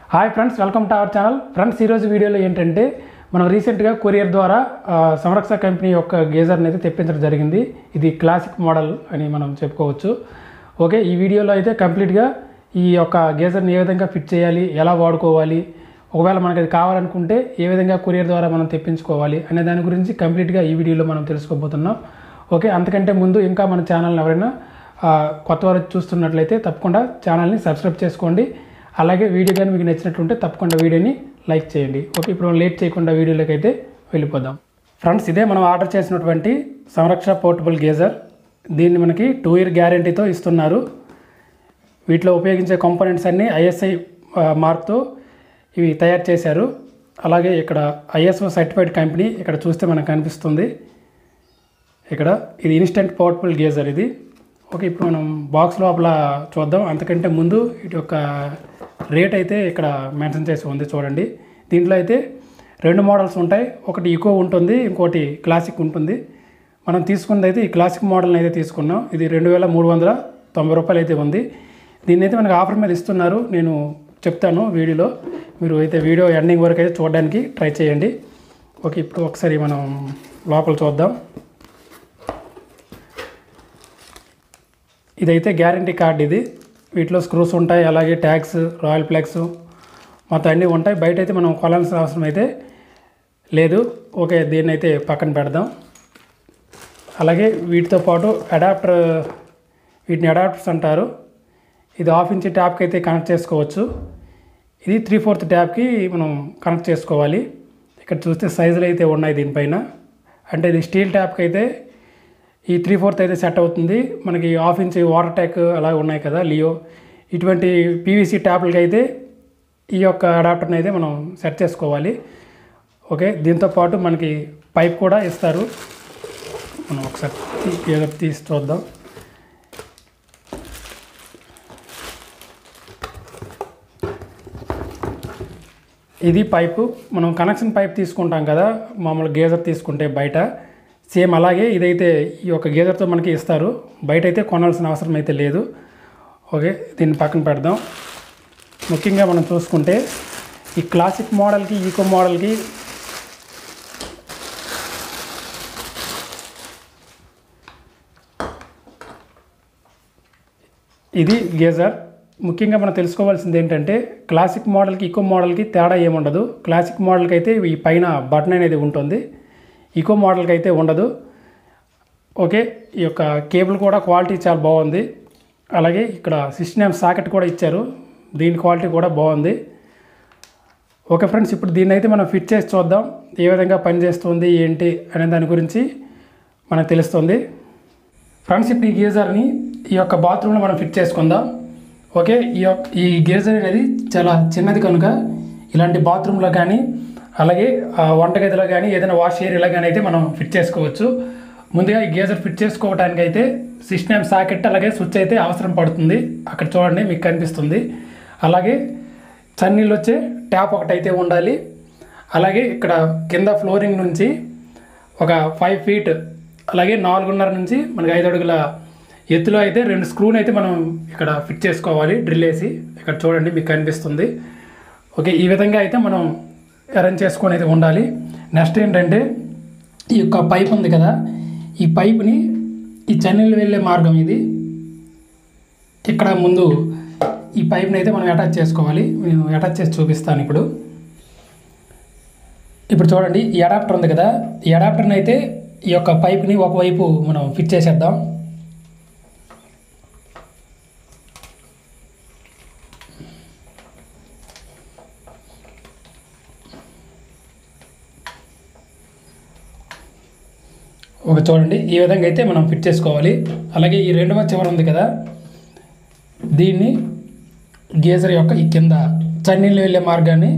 hi friends welcome to our channel friends ఈరోజు వీడియోలో ఏంటంటే మనం రీసెంట్గా కొరియర్ ద్వారా ఆ, సంరక్ష కంపెనీ యొక్క గేజర్ని అయితే తెప్పించడం జరిగింది ఇది క్లాసిక్ మోడల్ అని మనం చెప్పుకోవచ్చు ఓకే ఈ వీడియోలో అయితే కంప్లీట్గా ఈ యొక్క గేజర్ని ఏ విధంగా ఫిట్ చేయాలి ఎలా వాడుకోవాలి ఒకవేళ మనకి అది కావాలనుకుంటే ఏ విధంగా కొరియర్ ద్వారా మనం తెప్పించుకోవాలి అనే దాని గురించి కంప్లీట్గా ఈ వీడియోలో మనం తెలుసుకోబోతున్నాం ఓకే అంతకంటే ముందు ఇంకా మన ఛానల్ని ఎవరైనా ఆ, కొత్త వారు చూస్తున్నట్లయితే తప్పకుండా ఛానల్ని సబ్స్క్రైబ్ చేసుకోండి అలాగే వీడియో కానీ మీకు నచ్చినట్లుంటే తప్పకుండా వీడియోని లైక్ చేయండి ఓకే ఇప్పుడు మనం లేట్ చేయకుండా వీడియోలోకి అయితే వెళ్ళిపోదాం ఫ్రెండ్స్ ఇదే మనం ఆర్డర్ చేసినటువంటి సంరక్ష పోర్టబుల్ గేజర్ దీన్ని మనకి టూ ఇయర్ గ్యారంటీతో ఇస్తున్నారు వీటిలో ఉపయోగించే కాంపోనెంట్స్ అన్నీ ఐఎస్ఐ మార్క్తో ఇవి తయారు చేశారు అలాగే ఇక్కడ ఐఎస్ఓ సర్టిఫైడ్ కంపెనీ ఇక్కడ చూస్తే మనకు కనిపిస్తుంది ఇక్కడ ఇది ఇన్స్టెంట్ పోర్టబుల్ గేజర్ ఇది ఓకే ఇప్పుడు మనం బాక్స్ లోపల చూద్దాం అంతకంటే ముందు ఇటు యొక్క రేట్ అయితే ఇక్కడ మెన్షన్ చేసి ఉంది చూడండి దీంట్లో అయితే రెండు మోడల్స్ ఉంటాయి ఒకటి ఈకో ఉంటుంది ఇంకోటి క్లాసిక్ ఉంటుంది మనం తీసుకున్నది అయితే ఈ క్లాసిక్ మోడల్ని అయితే తీసుకున్నాం ఇది రెండు వేల మూడు వందల తొంభై రూపాయలు అయితే ఉంది దీన్ని అయితే మనకి ఆఫర్ మీద ఇస్తున్నారు నేను చెప్తాను వీడియోలో మీరు అయితే వీడియో ఎండింగ్ వరకు అయితే చూడడానికి ట్రై చేయండి ఓకే ఇప్పుడు ఒకసారి మనం లోపల చూద్దాం ఇదైతే గ్యారంటీ కార్డ్ ఇది వీటిలో స్క్రూస్ ఉంటాయి అలాగే ట్యాగ్స్ రాయల్ ఫ్లెక్స్ మొత్తం అన్నీ ఉంటాయి బయట అయితే మనం కొనాల్సిన అవసరం అయితే లేదు ఓకే దీన్ని అయితే పక్కన పెడదాం అలాగే వీటితో పాటు అడాప్టర్ వీటిని అడాప్టర్స్ అంటారు ఇది హాఫ్ ఇంచ్ ట్యాప్కి అయితే కనెక్ట్ చేసుకోవచ్చు ఇది త్రీ ఫోర్త్ ట్యాప్కి మనం కనెక్ట్ చేసుకోవాలి ఇక్కడ చూస్తే సైజులు అయితే ఉన్నాయి దీనిపైన అంటే ఇది స్టీల్ ట్యాప్కి అయితే ఈ త్రీ ఫోర్త్ అయితే సెట్ అవుతుంది మనకి హాఫ్ ఇంచ్ వాటర్ ట్యాక్ అలా ఉన్నాయి కదా లియో ఇటువంటి పీవీసీ ట్యాప్లకి అయితే ఈ యొక్క అడాప్టర్ని అయితే మనం సెట్ చేసుకోవాలి ఓకే దీంతో పాటు మనకి పైప్ కూడా ఇస్తారు మనం ఒకసారి తీ- ఏదో తీసి చూద్దాం ఇది పైపు మనం కనెక్షన్ పైప్ తీసుకుంటాం కదా మామూలు గేజర్ తీసుకుంటే బయట సేమ్ అలాగే ఇదైతే ఈ యొక్క గేజర్తో మనకి ఇస్తారు బయట అయితే కొనాల్సిన అవసరం అయితే లేదు ఓకే దీన్ని పక్కన పెడదాం ముఖ్యంగా మనం చూసుకుంటే ఈ క్లాసిక్ మోడల్కి ఈకో మోడల్కి ఇది గేజర్ ముఖ్యంగా మనం తెలుసుకోవాల్సింది ఏంటంటే క్లాసిక్ మోడల్కి ఈకో మోడల్కి తేడా ఏముండదు క్లాసిక్ మోడల్కి అయితే ఈ పైన బటన్ అనేది ఉంటుంది ఈకో మోడల్కి అయితే ఉండదు ఓకే ఈ యొక్క కేబుల్ కూడా క్వాలిటీ చాలా బాగుంది అలాగే ఇక్కడ సిస్టమ్ సాకెట్ కూడా ఇచ్చారు దీని క్వాలిటీ కూడా బాగుంది ఓకే ఫ్రెండ్స్ ఇప్పుడు దీన్ని అయితే మనం ఫిట్ చేసి చూద్దాం ఏ విధంగా పనిచేస్తుంది ఏంటి అనే దాని గురించి మనకు తెలుస్తుంది ఫ్రెండ్స్ ఇప్పుడు ఈ గీజర్ని ఈ యొక్క బాత్రూంలో మనం ఫిట్ చేసుకుందాం ఓకే ఈ యొక్క ఈ గీజర్ అనేది చాలా చిన్నది కనుక ఇలాంటి బాత్రూంలో కానీ అలాగే ఆ వంటగదిలో కానీ ఏదైనా వాష్ ఏరియాలో కానీ అయితే మనం ఫిట్ చేసుకోవచ్చు ముందుగా ఈ గీజర్ ఫిట్ చేసుకోవడానికి అయితే సిస్టమ్ సాకెట్ అలాగే స్విచ్ అయితే అవసరం పడుతుంది అక్కడ చూడండి మీకు కనిపిస్తుంది అలాగే చన్నీళ్ళు వచ్చే ట్యాప్ ఒకటి అయితే ఉండాలి అలాగే ఇక్కడ కింద ఫ్లోరింగ్ నుంచి ఒక ఫైవ్ ఫీట్ అలాగే నాలుగున్నర నుంచి మనకి ఐదు అడుగుల ఎత్తులో అయితే రెండు స్క్రూని అయితే మనం ఇక్కడ ఫిట్ చేసుకోవాలి డ్రిల్ వేసి ఇక్కడ చూడండి మీకు కనిపిస్తుంది ఓకే ఈ విధంగా అయితే మనం అరేంజ్ చేసుకొని అయితే ఉండాలి నెక్స్ట్ ఏంటంటే ఈ యొక్క పైప్ ఉంది కదా ఈ పైప్ని ఈ చన్నీళ్ళు వెళ్ళే మార్గం ఇది ఇక్కడ ముందు ఈ పైప్ని అయితే మనం అటాచ్ చేసుకోవాలి నేను అటాచ్ చేసి చూపిస్తాను ఇప్పుడు ఇప్పుడు చూడండి ఈ అడాప్టర్ ఉంది కదా ఈ అడాప్టర్ని అయితే ఈ యొక్క పైప్ని ఒకవైపు మనం ఫిట్ చేసేద్దాం ఒక చూడండి ఈ విధంగా అయితే మనం ఫిట్ చేసుకోవాలి అలాగే ఈ రెండవ చివర ఉంది కదా దీన్ని గేజర్ యొక్క ఈ కింద చన్నీళ్ళు వెళ్ళే మార్గాన్ని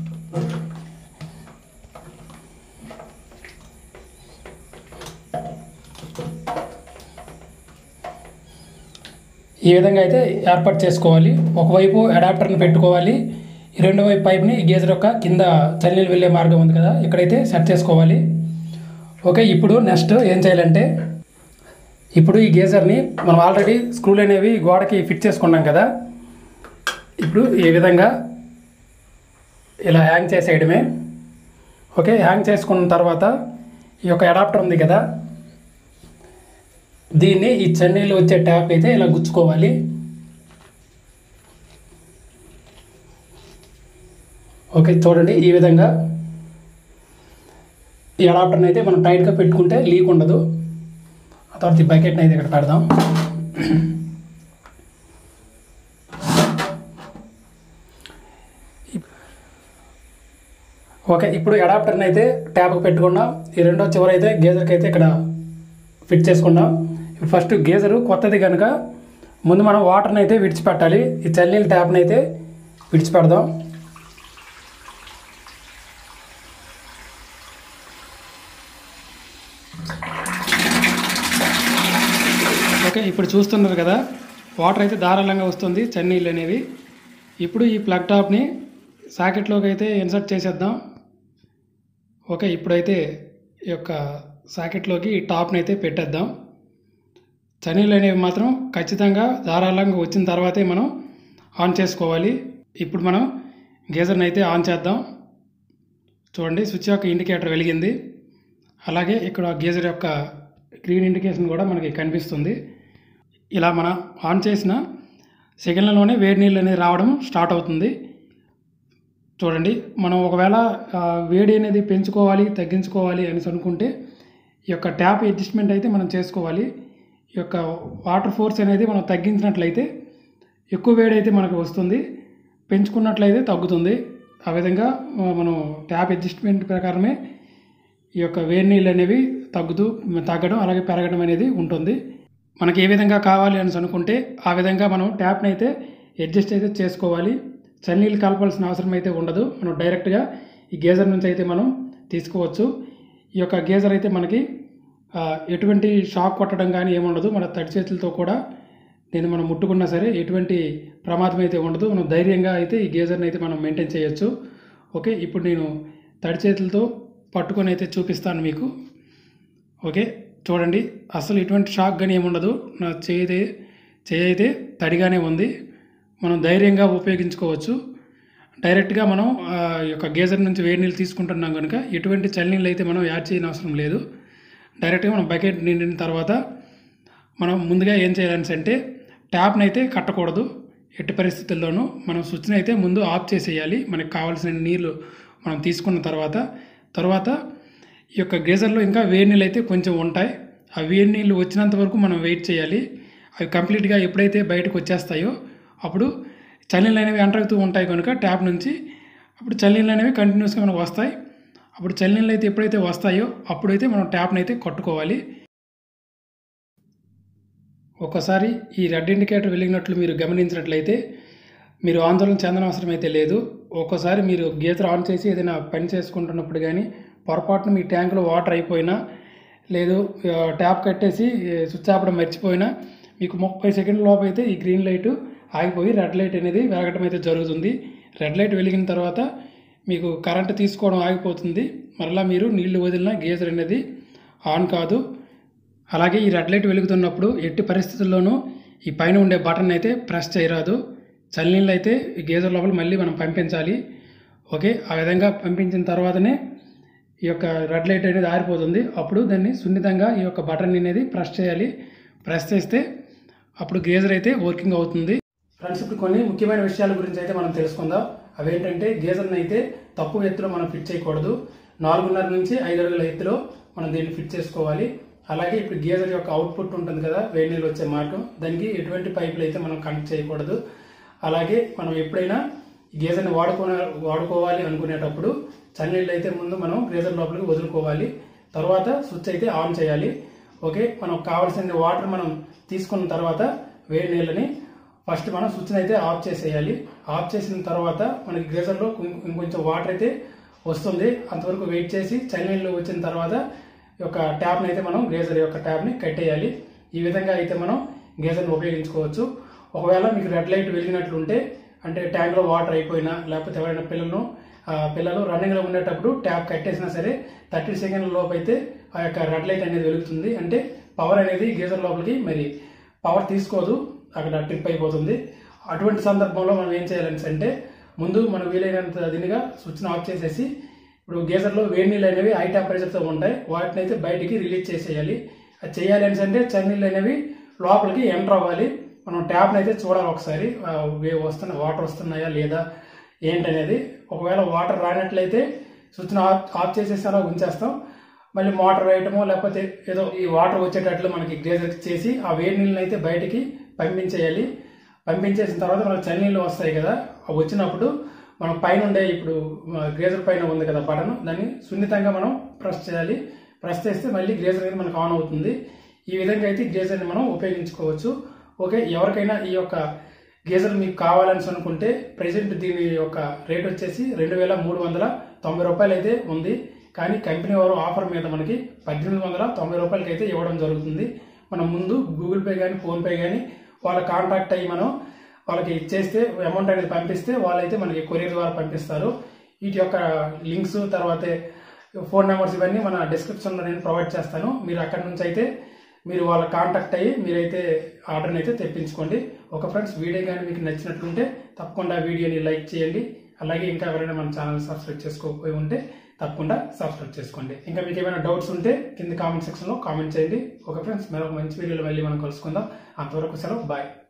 ఈ విధంగా అయితే ఏర్పాటు చేసుకోవాలి ఒకవైపు అడాప్టర్ని పెట్టుకోవాలి ఈ రెండో వైపు పైప్ని గేజర్ యొక్క కింద చన్నీళ్ళు వెళ్ళే మార్గం ఉంది కదా ఇక్కడైతే సెట్ చేసుకోవాలి ఓకే ఇప్పుడు నెక్స్ట్ ఏం చేయాలంటే ఇప్పుడు ఈ గేజర్ని మనం ఆల్రెడీ స్క్రూలు అనేవి గోడకి ఫిట్ చేసుకున్నాం కదా ఇప్పుడు ఈ విధంగా ఇలా హ్యాంగ్ చేసేయడమే ఓకే హ్యాంగ్ చేసుకున్న తర్వాత ఈ యొక్క అడాప్టర్ ఉంది కదా దీన్ని ఈ చన్నీళ్ళు వచ్చే ట్యాప్ అయితే ఇలా గుచ్చుకోవాలి ఓకే చూడండి ఈ విధంగా ఈ అడాప్టర్ని అయితే మనం టైట్గా పెట్టుకుంటే లీక్ ఉండదు ఆ తర్వాత ఈ బకెట్ని అయితే ఇక్కడ పెడదాం ఓకే ఇప్పుడు అడాప్టర్ని అయితే ట్యాప్కి పెట్టుకున్నాం ఈ రెండో చివర అయితే గేజర్కి అయితే ఇక్కడ ఫిట్ చేసుకున్నాం ఇప్పుడు ఫస్ట్ గేజరు కొత్తది కనుక ముందు మనం వాటర్ని అయితే విడిచిపెట్టాలి ఈ చల్లనీళ్ళ ట్యాప్ని అయితే విడిచిపెడదాం ఓకే ఇప్పుడు చూస్తున్నారు కదా వాటర్ అయితే ధారాళంగా వస్తుంది చన్నీళ్ళు అనేవి ఇప్పుడు ఈ ప్లగ్ టాప్ని సాకెట్లోకి అయితే ఇన్సర్ట్ చేసేద్దాం ఓకే ఇప్పుడైతే ఈ యొక్క సాకెట్లోకి ఈ టాప్ని అయితే పెట్టేద్దాం చన్నీళ్ళు అనేవి మాత్రం ఖచ్చితంగా ధారాళంగా వచ్చిన తర్వాతే మనం ఆన్ చేసుకోవాలి ఇప్పుడు మనం గీజర్ని అయితే ఆన్ చేద్దాం చూడండి స్విచ్ యొక్క ఇండికేటర్ వెలిగింది అలాగే ఇక్కడ గీజర్ యొక్క గ్రీన్ ఇండికేషన్ కూడా మనకి కనిపిస్తుంది ఇలా మనం ఆన్ చేసిన సెకండ్లలోనే వేడి నీళ్ళు అనేది రావడం స్టార్ట్ అవుతుంది చూడండి మనం ఒకవేళ ఆ, వేడి అనేది పెంచుకోవాలి తగ్గించుకోవాలి అని అనుకుంటే ఈ యొక్క ట్యాప్ అడ్జస్ట్మెంట్ అయితే మనం చేసుకోవాలి ఈ యొక్క వాటర్ ఫోర్స్ అనేది మనం తగ్గించినట్లయితే ఎక్కువ వేడి అయితే మనకు వస్తుంది పెంచుకున్నట్లయితే తగ్గుతుంది ఆ విధంగా ఆ, మనం ట్యాప్ అడ్జస్ట్మెంట్ ప్రకారమే ఈ యొక్క వేడి నీళ్ళు అనేవి తగ్గుతూ తగ్గడం అలాగే పెరగడం అనేది ఉంటుంది మనకి ఏ విధంగా కావాలి అని అనుకుంటే ఆ విధంగా మనం ట్యాప్ని అయితే అడ్జస్ట్ అయితే చేసుకోవాలి చన్నీళ్ళు కలపాల్సిన అవసరం అయితే ఉండదు మనం డైరెక్ట్గా ఈ గేజర్ నుంచి అయితే మనం తీసుకోవచ్చు ఈ యొక్క గేజర్ అయితే మనకి ఆ, ఎటువంటి షాక్ కొట్టడం కానీ ఏముండదు మన తడి చేతులతో కూడా దీన్ని మనం ముట్టుకున్నా సరే ఎటువంటి ప్రమాదం అయితే ఉండదు మనం ధైర్యంగా అయితే ఈ గేజర్ని అయితే మనం మెయింటైన్ చేయొచ్చు ఓకే ఇప్పుడు నేను తడి చేతులతో పట్టుకొని అయితే చూపిస్తాను మీకు ఓకే చూడండి అసలు ఎటువంటి షాక్ కానీ ఏముండదు నా చేయి చేయి అయితే తడిగానే ఉంది మనం ధైర్యంగా ఉపయోగించుకోవచ్చు డైరెక్ట్గా మనం ఆ యొక్క గేజర్ నుంచి వేడి నీళ్ళు తీసుకుంటున్నాం కనుక ఎటువంటి చల్లనీళ్ళు అయితే మనం యాడ్ చేయని అవసరం లేదు డైరెక్ట్గా మనం బకెట్ నిండిన తర్వాత మనం ముందుగా ఏం చేయాలని అంటే ట్యాప్ని అయితే కట్టకూడదు ఎట్టి పరిస్థితుల్లోనూ మనం స్విచ్ని అయితే ముందు ఆఫ్ చేసేయాలి మనకు కావాల్సిన నీళ్ళు మనం తీసుకున్న తర్వాత తర్వాత ఈ యొక్క గేజర్లో ఇంకా వేడి నీళ్ళు అయితే కొంచెం ఉంటాయి ఆ వేడి నీళ్ళు వచ్చినంత వరకు మనం వెయిట్ చేయాలి అవి కంప్లీట్గా ఎప్పుడైతే బయటకు వచ్చేస్తాయో అప్పుడు చల్లనీళ్ళు అనేవి ఎంటర్ అవుతూ ఉంటాయి కనుక ట్యాప్ నుంచి అప్పుడు చల్లనీళ్ళు అనేవి కంటిన్యూస్గా మనకు వస్తాయి అప్పుడు చల్లనీళ్ళు అయితే ఎప్పుడైతే వస్తాయో అప్పుడైతే మనం ట్యాప్ని అయితే కట్టుకోవాలి ఒక్కసారి ఈ రెడ్ ఇండికేటర్ వెలిగినట్లు మీరు గమనించినట్లయితే మీరు ఆందోళన చెందనవసరం అయితే లేదు ఒక్కోసారి మీరు గీతలు ఆన్ చేసి ఏదైనా పని చేసుకుంటున్నప్పుడు కానీ పొరపాటున మీ ట్యాంకులో వాటర్ అయిపోయినా లేదు ఆ, ట్యాప్ కట్టేసి ఏ, స్విచ్ ఆపడం మర్చిపోయినా మీకు ముప్పై సెకండ్ల లోపు అయితే ఈ గ్రీన్ లైట్ ఆగిపోయి రెడ్ లైట్ అనేది వెలగడం అయితే జరుగుతుంది రెడ్ లైట్ వెలిగిన తర్వాత మీకు కరెంట్ తీసుకోవడం ఆగిపోతుంది మరలా మీరు నీళ్లు వదిలిన గీజర్ అనేది ఆన్ కాదు అలాగే ఈ రెడ్ లైట్ వెలుగుతున్నప్పుడు ఎట్టి పరిస్థితుల్లోనూ ఈ పైన ఉండే బటన్ అయితే ప్రెస్ చేయరాదు చల్లనీళ్ళు అయితే ఈ గేజర్ లోపల మళ్ళీ మనం పంపించాలి ఓకే ఆ విధంగా పంపించిన తర్వాతనే ఈ యొక్క రెడ్ లైట్ అనేది ఆరిపోతుంది అప్పుడు దాన్ని సున్నితంగా ఈ యొక్క బటన్ అనేది ప్రెస్ చేయాలి ప్రెస్ చేస్తే అప్పుడు గేజర్ అయితే వర్కింగ్ అవుతుంది ఫ్రెండ్స్ ఇప్పుడు కొన్ని ముఖ్యమైన విషయాల గురించి అయితే మనం తెలుసుకుందాం అవేంటంటే గేజర్ని అయితే తక్కువ ఎత్తులో మనం ఫిట్ చేయకూడదు నాలుగున్నర నుంచి ఐదు అడుగుల ఎత్తులో మనం దీన్ని ఫిట్ చేసుకోవాలి అలాగే ఇప్పుడు గేజర్ యొక్క అవుట్పుట్ ఉంటుంది కదా వేడి నీళ్ళు వచ్చే మార్గం దానికి ఎటువంటి పైపులు అయితే మనం కనెక్ట్ చేయకూడదు అలాగే మనం ఎప్పుడైనా ఈ గేజర్ని వాడుకో వాడుకోవాలి అనుకునేటప్పుడు చన్నీళ్ళు అయితే ముందు మనం గేజర్ లోపలికి వదులుకోవాలి తర్వాత స్విచ్ అయితే ఆన్ చేయాలి ఓకే మనం కావాల్సిన వాటర్ మనం తీసుకున్న తర్వాత వేడి నీళ్ళని ఫస్ట్ మనం స్విచ్ని అయితే ఆఫ్ చేసేయాలి ఆఫ్ చేసిన తర్వాత మనకి గేజర్లో కొం- ఇంకొంచెం వాటర్ అయితే వస్తుంది అంతవరకు వెయిట్ చేసి చన్నీళ్ళు వచ్చిన తర్వాత ఈ యొక్క ట్యాప్ని అయితే మనం గేజర్ యొక్క ట్యాప్ని కట్టేయాలి ఈ విధంగా అయితే మనం గేజర్ని ఉపయోగించుకోవచ్చు ఒకవేళ మీకు రెడ్ లైట్ వెలిగినట్లుంటే అంటే ట్యాంక్లో వాటర్ అయిపోయినా లేకపోతే ఎవరైనా పిల్లలను ఆ, పిల్లలు రన్నింగ్లో ఉండేటప్పుడు ట్యాప్ కట్టేసినా సరే థర్టీ సెకండ్ల లోపు అయితే ఆ యొక్క రెడ్ లైట్ అనేది వెలుగుతుంది అంటే పవర్ అనేది గీజర్ లోపలికి మరి పవర్ తీసుకోదు అక్కడ ట్రిప్ అయిపోతుంది అటువంటి సందర్భంలో మనం ఏం చేయాలని అంటే ముందు మనం వీలైనంత దీనిగా స్విచ్ను ఆఫ్ చేసేసి ఇప్పుడు గేజర్లో వేడి నీళ్ళు అనేవి హై టెంపరేచర్తో ఉంటాయి వాటిని అయితే బయటికి రిలీజ్ చేసేయాలి అది చేయాలి అని అంటే చన్నీళ్ళు అనేవి లోపలికి ఎంటర్ అవ్వాలి మనం ట్యాప్ని అయితే చూడాలి ఒకసారి ఆ, వే- వస్తున్న వాటర్ వస్తున్నాయా లేదా ఏంటనేది ఒకవేళ వాటర్ రానట్లయితే స్విచ్ను ఆఫ్ ఆఫ్ చేసేసి అలా ఉంచేస్తాం మళ్ళీ మోటార్ వేయటమో లేకపోతే ఏదో ఈ వాటర్ వచ్చేటట్లు మనకి గ్రేజర్ చేసి ఆ వేడి నీళ్ళని అయితే బయటికి పంపించేయాలి పంపించేసిన తర్వాత మనకు చన్నీళ్ళు వస్తాయి కదా అవి వచ్చినప్పుడు మనం పైన ఉండే ఇప్పుడు గ్రేజర్ పైన ఉంది కదా బటన్ దాన్ని సున్నితంగా మనం ప్రెస్ చేయాలి ప్రెస్ చేస్తే మళ్ళీ గ్రేజర్ అనేది మనకు ఆన్ అవుతుంది ఈ విధంగా అయితే గ్రేజర్ని మనం ఉపయోగించుకోవచ్చు ఓకే ఎవరికైనా ఈ యొక్క గేజర్ మీకు కావాలని అనుకుంటే ప్రెసెంట్ దీని యొక్క రేట్ వచ్చేసి రెండు వేల మూడు వందల తొంభై రూపాయలు అయితే ఉంది కానీ కంపెనీ వారు ఆఫర్ మీద మనకి పద్దెనిమిది వందల తొంభై రూపాయలకి అయితే ఇవ్వడం జరుగుతుంది మనం ముందు గూగుల్ పే కానీ ఫోన్పే కానీ వాళ్ళ కాంటాక్ట్ అయ్యి మనం వాళ్ళకి ఇచ్చేస్తే అమౌంట్ అనేది పంపిస్తే వాళ్ళైతే మనకి కొరియర్ ద్వారా పంపిస్తారు వీటి యొక్క లింక్స్ తర్వాత ఫోన్ నెంబర్స్ ఇవన్నీ మన డిస్క్రిప్షన్లో నేను ప్రొవైడ్ చేస్తాను మీరు అక్కడ నుంచి అయితే మీరు వాళ్ళ కాంటాక్ట్ అయ్యి మీరైతే ఆర్డర్ని అయితే తెప్పించుకోండి ఒక ఫ్రెండ్స్ వీడియో కానీ మీకు నచ్చినట్లుంటే తప్పకుండా వీడియోని లైక్ చేయండి అలాగే ఇంకా ఎవరైనా మన ఛానల్ సబ్స్క్రైబ్ చేసుకోకపోయి ఉంటే తప్పకుండా సబ్స్క్రైబ్ చేసుకోండి ఇంకా మీకు ఏమైనా డౌట్స్ ఉంటే కింద కామెంట్ సెక్షన్లో కామెంట్ చేయండి ఒక ఫ్రెండ్స్ మరొక మంచి వీడియోలో మళ్ళీ మనం కలుసుకుందాం అంతవరకు సెలవు బాయ్